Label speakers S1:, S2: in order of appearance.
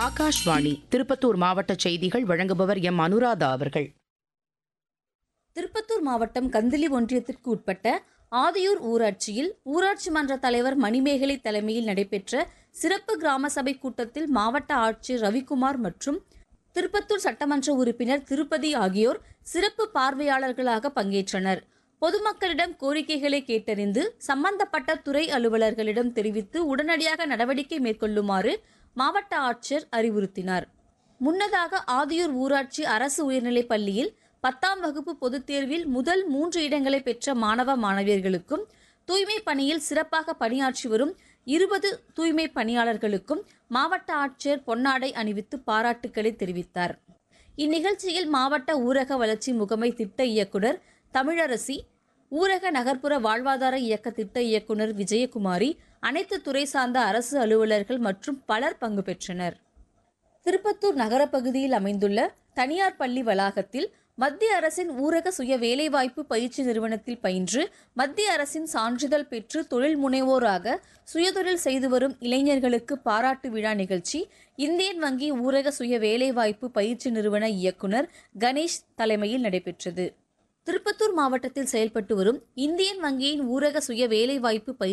S1: ஆகாஷ்வாணி திருப்பத்தூர் மாவட்ட செய்திகள் வழங்குபவர் எம் அனுராதா அவர்கள்
S2: திருப்பத்தூர் மாவட்டம் கந்திலி ஒன்றியத்திற்கு உட்பட்ட ஆதியூர் ஊராட்சியில் ஊராட்சி மன்ற தலைவர் மணிமேகலை தலைமையில் நடைபெற்ற சிறப்பு கிராம சபை கூட்டத்தில் மாவட்ட ஆட்சியர் ரவிக்குமார் மற்றும் திருப்பத்தூர் சட்டமன்ற உறுப்பினர் திருப்பதி ஆகியோர் சிறப்பு பார்வையாளர்களாக பங்கேற்றனர் பொதுமக்களிடம் கோரிக்கைகளை கேட்டறிந்து சம்பந்தப்பட்ட துறை அலுவலர்களிடம் தெரிவித்து உடனடியாக நடவடிக்கை மேற்கொள்ளுமாறு மாவட்ட ஆட்சியர் அறிவுறுத்தினார் முன்னதாக ஆதியூர் ஊராட்சி அரசு உயர்நிலைப் பள்ளியில் பத்தாம் வகுப்பு பொதுத் தேர்வில் முதல் மூன்று இடங்களை பெற்ற மாணவ மாணவியர்களுக்கும் தூய்மை பணியில் சிறப்பாக பணியாற்றி வரும் இருபது தூய்மை பணியாளர்களுக்கும் மாவட்ட ஆட்சியர் பொன்னாடை அணிவித்து பாராட்டுக்களை தெரிவித்தார் இந்நிகழ்ச்சியில் மாவட்ட ஊரக வளர்ச்சி முகமை திட்ட இயக்குனர் தமிழரசி ஊரக நகர்ப்புற வாழ்வாதார இயக்க திட்ட இயக்குனர் விஜயகுமாரி அனைத்து துறை சார்ந்த அரசு அலுவலர்கள் மற்றும் பலர் பங்கு பெற்றனர் திருப்பத்தூர் நகரப் பகுதியில் அமைந்துள்ள தனியார் பள்ளி வளாகத்தில் மத்திய அரசின் ஊரக சுய வேலைவாய்ப்பு பயிற்சி நிறுவனத்தில் பயின்று மத்திய அரசின் சான்றிதழ் பெற்று தொழில் முனைவோராக சுயதொழில் செய்து வரும் இளைஞர்களுக்கு பாராட்டு விழா நிகழ்ச்சி இந்தியன் வங்கி ஊரக சுய வேலைவாய்ப்பு பயிற்சி நிறுவன இயக்குனர் கணேஷ் தலைமையில் நடைபெற்றது திருப்பத்தூர் மாவட்டத்தில் செயல்பட்டு வரும் இந்தியன் வங்கியின் ஊரக சுய வேலைவாய்ப்பு பயிற்சி